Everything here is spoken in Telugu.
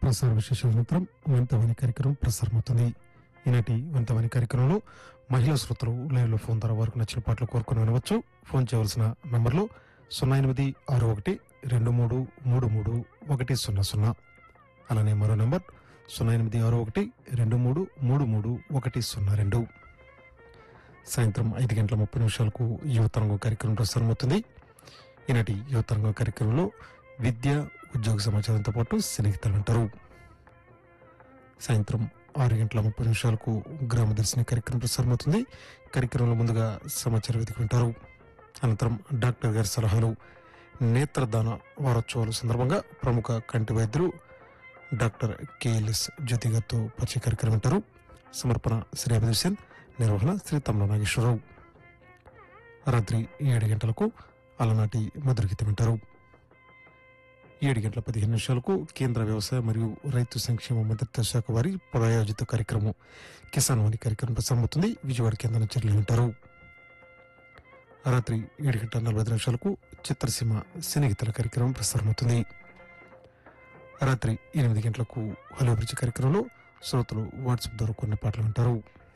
ప్రసార విశేషాల అనంతరం వంతవాణి కార్యక్రమం ప్రసారమవుతుంది ఈనాటి వంతవాణి కార్యక్రమంలో మహిళా శ్రోతలు లైవ్ లో ఫోన్ ద్వారా వారికి నచ్చిన పాటలు కోరుకుని వినవచ్చు ఫోన్ చేయవలసిన నంబర్లు సున్నా ఎనిమిది ఆరు ఒకటి రెండు మూడు మూడు మూడు ఒకటి సున్నా సున్నా అలానే మరో నంబర్ సున్నా ఎనిమిది ఆరు ఒకటి రెండు మూడు మూడు మూడు ఒకటి సున్నా రెండు సాయంత్రం ఐదు గంటల ముప్పై నిమిషాలకు యువతరంగం కార్యక్రమం ప్రసారమవుతుంది ఈనాటి యువతరంగం కార్యక్రమంలో విద్య ఉద్యోగ సమాచారంతో పాటు సినీగీతాలు వింటారు సాయంత్రం ఆరు గంటల ముప్పై నిమిషాలకు గ్రామ దర్శిని కార్యక్రమం ప్రసారమవుతుంది కార్యక్రమంలో ముందుగా సమాచార వేదిక వింటారు అనంతరం డాక్టర్ గారి సలహాలు నేత్రదాన వారోత్సవాల సందర్భంగా ప్రముఖ కంటి వైద్యులు డాక్టర్ కేఎల్ఎస్ జ్యోతి గారితో పరిచయ కార్యక్రమం వింటారు సమర్పణ శ్రీ అభిదర్శన్ నిర్వహణ శ్రీ తమ్మ నాగేశ్వరరావు రాత్రి ఏడు గంటలకు అలనాటి మధుర గీతం వింటారు ఏడు గంటల పదిహేను నిమిషాలకు కేంద్ర వ్యవసాయ మరియు రైతు సంక్షేమ మంత్రిత్వ శాఖ వారి ప్రాయోజిత కార్యక్రమం కిసాన్ వాణి కార్యక్రమం ప్రసారమవుతుంది విజయవాడ కేంద్ర చర్యలు వింటారు రాత్రి ఏడు గంటల నలభై ఐదు నిమిషాలకు చిత్రసీమ సినీగీతల కార్యక్రమం ప్రసారమవుతుంది రాత్రి ఎనిమిది గంటలకు హలో బ్రిడ్జ్ కార్యక్రమంలో శ్రోతలు వాట్సాప్ ద్వారా కొన్ని పాటలు వింటారు